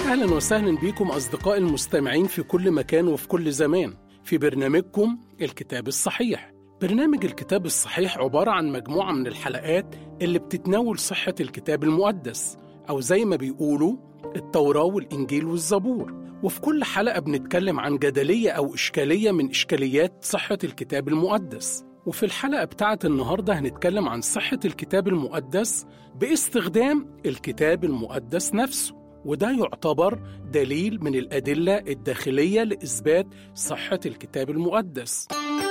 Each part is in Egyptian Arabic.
أهلا وسهلا بكم أصدقائي المستمعين في كل مكان وفي كل زمان في برنامجكم الكتاب الصحيح برنامج الكتاب الصحيح عبارة عن مجموعة من الحلقات اللي بتتناول صحة الكتاب المقدس أو زي ما بيقولوا التوراة والإنجيل والزبور وفي كل حلقة بنتكلم عن جدلية أو إشكالية من إشكاليات صحة الكتاب المقدس وفي الحلقة بتاعت النهاردة هنتكلم عن صحة الكتاب المقدس باستخدام الكتاب المقدس نفسه وده يعتبر دليل من الأدلة الداخلية لإثبات صحة الكتاب المقدس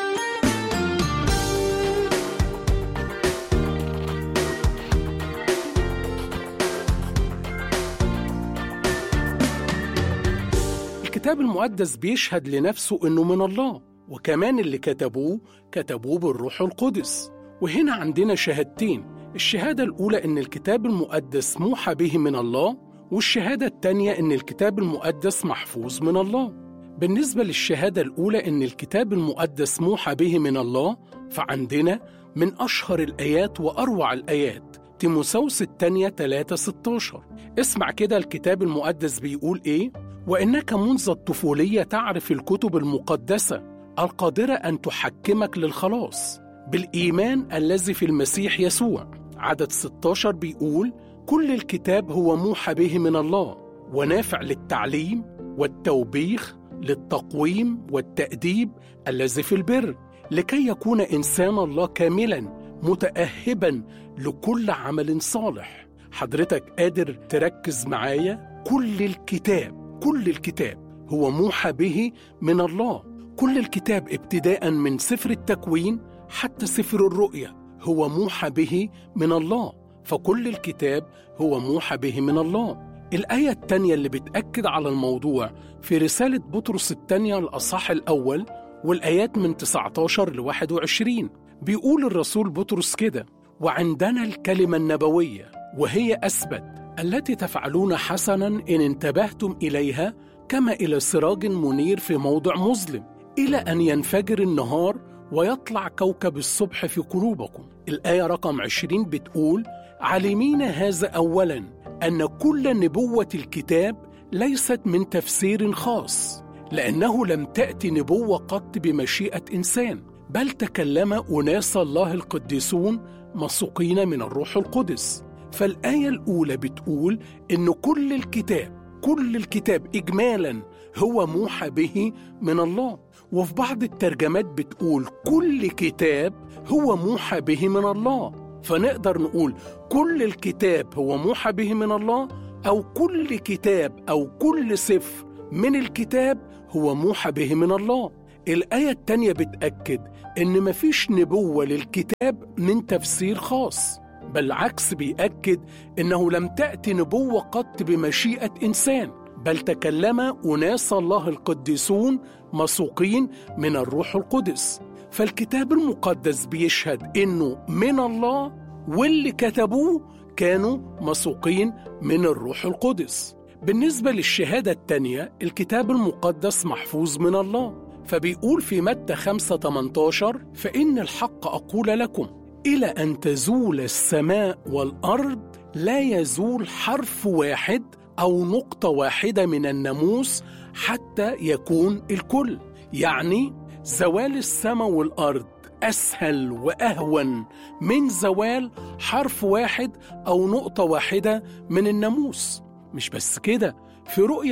الكتاب المقدس بيشهد لنفسه إنه من الله وكمان اللي كتبوه كتبوه بالروح القدس وهنا عندنا شهادتين الشهادة الأولى إن الكتاب المقدس موحى به من الله والشهادة التانية إن الكتاب المقدس محفوظ من الله بالنسبة للشهادة الأولى إن الكتاب المقدس موحى به من الله فعندنا من أشهر الآيات وأروع الآيات تيموساوس الثانية 3 16 اسمع كده الكتاب المقدس بيقول إيه وإنك منذ الطفولية تعرف الكتب المقدسة القادرة أن تحكمك للخلاص بالإيمان الذي في المسيح يسوع عدد 16 بيقول كل الكتاب هو موحى به من الله ونافع للتعليم والتوبيخ للتقويم والتأديب الذي في البر لكي يكون إنسان الله كاملا متأهبا لكل عمل صالح حضرتك قادر تركز معايا كل الكتاب كل الكتاب هو موحى به من الله كل الكتاب ابتداء من سفر التكوين حتى سفر الرؤيا هو موحى به من الله فكل الكتاب هو موحى به من الله الآية التانية اللي بتأكد على الموضوع في رسالة بطرس التانية الأصح الأول والآيات من 19 ل 21 بيقول الرسول بطرس كده وعندنا الكلمة النبوية وهي أثبت التي تفعلون حسنا إن انتبهتم إليها كما إلى سراج منير في موضع مظلم إلى أن ينفجر النهار ويطلع كوكب الصبح في قلوبكم الآية رقم 20 بتقول عالمين هذا أولا أن كل نبوة الكتاب ليست من تفسير خاص لأنه لم تأتي نبوة قط بمشيئة إنسان بل تكلم أناس الله القديسون مسوقين من الروح القدس فالآية الأولى بتقول إن كل الكتاب كل الكتاب إجمالا هو موحى به من الله وفي بعض الترجمات بتقول كل كتاب هو موحى به من الله فنقدر نقول كل الكتاب هو موحى به من الله أو كل كتاب أو كل سفر من الكتاب هو موحى به من الله الآية التانية بتأكد إن مفيش نبوة للكتاب من تفسير خاص بل عكس بيأكد إنه لم تأتي نبوة قط بمشيئة إنسان بل تكلم أناس الله القديسون مسوقين من الروح القدس فالكتاب المقدس بيشهد إنه من الله واللي كتبوه كانوا مسوقين من الروح القدس بالنسبة للشهادة التانية الكتاب المقدس محفوظ من الله فبيقول في متى 5 18 فإن الحق أقول لكم إلى أن تزول السماء والأرض لا يزول حرف واحد أو نقطة واحدة من الناموس حتى يكون الكل يعني زوال السماء والأرض أسهل وأهون من زوال حرف واحد أو نقطة واحدة من الناموس مش بس كده في رؤية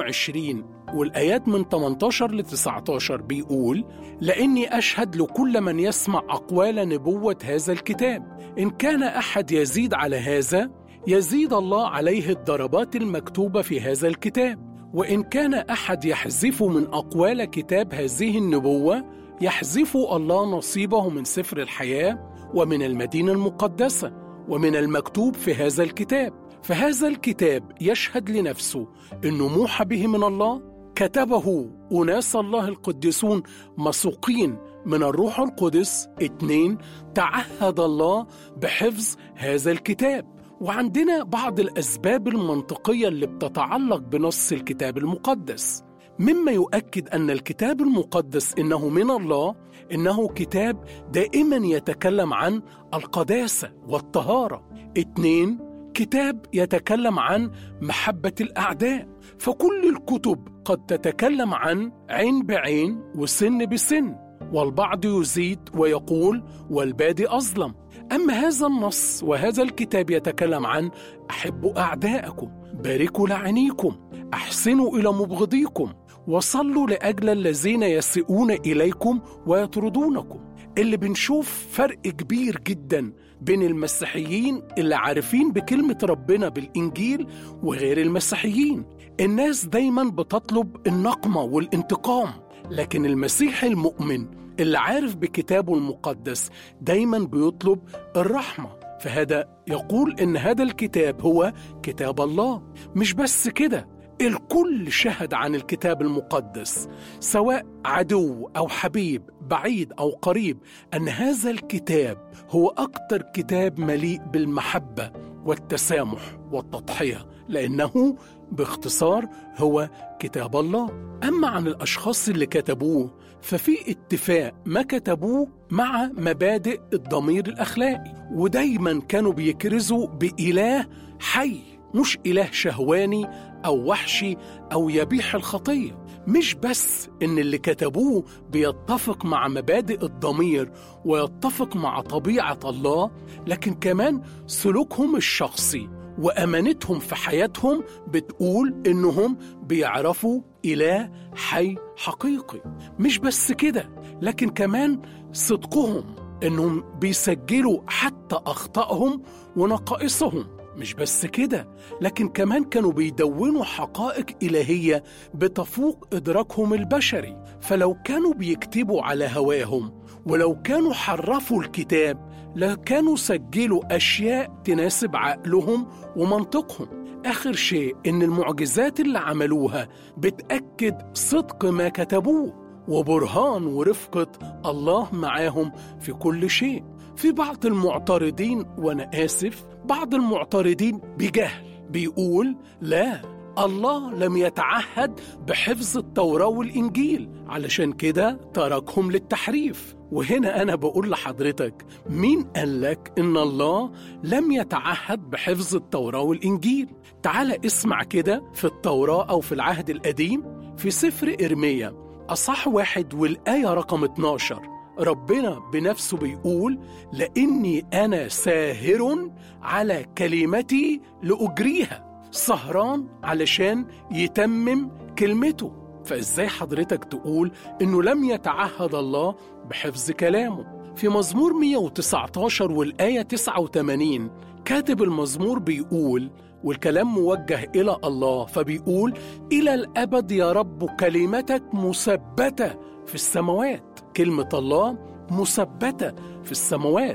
22 والآيات من 18 ل 19 بيقول لأني أشهد لكل من يسمع أقوال نبوة هذا الكتاب إن كان أحد يزيد على هذا يزيد الله عليه الضربات المكتوبة في هذا الكتاب وإن كان أحد يحذف من أقوال كتاب هذه النبوة يحذف الله نصيبه من سفر الحياة ومن المدينة المقدسة ومن المكتوب في هذا الكتاب فهذا الكتاب يشهد لنفسه انه موحى به من الله كتبه اناس الله القديسون مسوقين من الروح القدس اتنين تعهد الله بحفظ هذا الكتاب وعندنا بعض الاسباب المنطقيه اللي بتتعلق بنص الكتاب المقدس مما يؤكد ان الكتاب المقدس انه من الله انه كتاب دائما يتكلم عن القداسه والطهاره اتنين الكتاب يتكلم عن محبة الأعداء فكل الكتب قد تتكلم عن عين بعين وسن بسن والبعض يزيد ويقول والبادي أظلم أما هذا النص وهذا الكتاب يتكلم عن أحبوا أعداءكم باركوا لعنيكم أحسنوا إلى مبغضيكم وصلوا لأجل الذين يسيئون إليكم ويطردونكم اللي بنشوف فرق كبير جدا بين المسيحيين اللي عارفين بكلمة ربنا بالإنجيل وغير المسيحيين الناس دايما بتطلب النقمة والانتقام لكن المسيح المؤمن اللي عارف بكتابه المقدس دايما بيطلب الرحمة فهذا يقول إن هذا الكتاب هو كتاب الله مش بس كده الكل شهد عن الكتاب المقدس سواء عدو او حبيب بعيد او قريب ان هذا الكتاب هو اكثر كتاب مليء بالمحبه والتسامح والتضحيه لانه باختصار هو كتاب الله اما عن الاشخاص اللي كتبوه ففي اتفاق ما كتبوه مع مبادئ الضمير الاخلاقي ودايما كانوا بيكرزوا باله حي مش اله شهواني او وحشي او يبيح الخطيه مش بس ان اللي كتبوه بيتفق مع مبادئ الضمير ويتفق مع طبيعه الله لكن كمان سلوكهم الشخصي وامانتهم في حياتهم بتقول انهم بيعرفوا اله حي حقيقي مش بس كده لكن كمان صدقهم انهم بيسجلوا حتى اخطائهم ونقائصهم مش بس كده لكن كمان كانوا بيدونوا حقائق إلهية بتفوق إدراكهم البشري فلو كانوا بيكتبوا على هواهم ولو كانوا حرفوا الكتاب لكانوا سجلوا أشياء تناسب عقلهم ومنطقهم آخر شيء إن المعجزات اللي عملوها بتأكد صدق ما كتبوه وبرهان ورفقة الله معاهم في كل شيء في بعض المعترضين وأنا آسف بعض المعترضين بجهل بيقول لا الله لم يتعهد بحفظ التوراة والإنجيل علشان كده تركهم للتحريف وهنا أنا بقول لحضرتك مين قال لك إن الله لم يتعهد بحفظ التوراة والإنجيل تعال اسمع كده في التوراة أو في العهد القديم في سفر إرميا أصح واحد والآية رقم 12 ربنا بنفسه بيقول لاني انا ساهر على كلمتي لاجريها سهران علشان يتمم كلمته فازاي حضرتك تقول انه لم يتعهد الله بحفظ كلامه في مزمور 119 والايه 89 كاتب المزمور بيقول والكلام موجه الى الله فبيقول الى الابد يا رب كلمتك مثبته في السماوات كلمة الله مثبتة في السماوات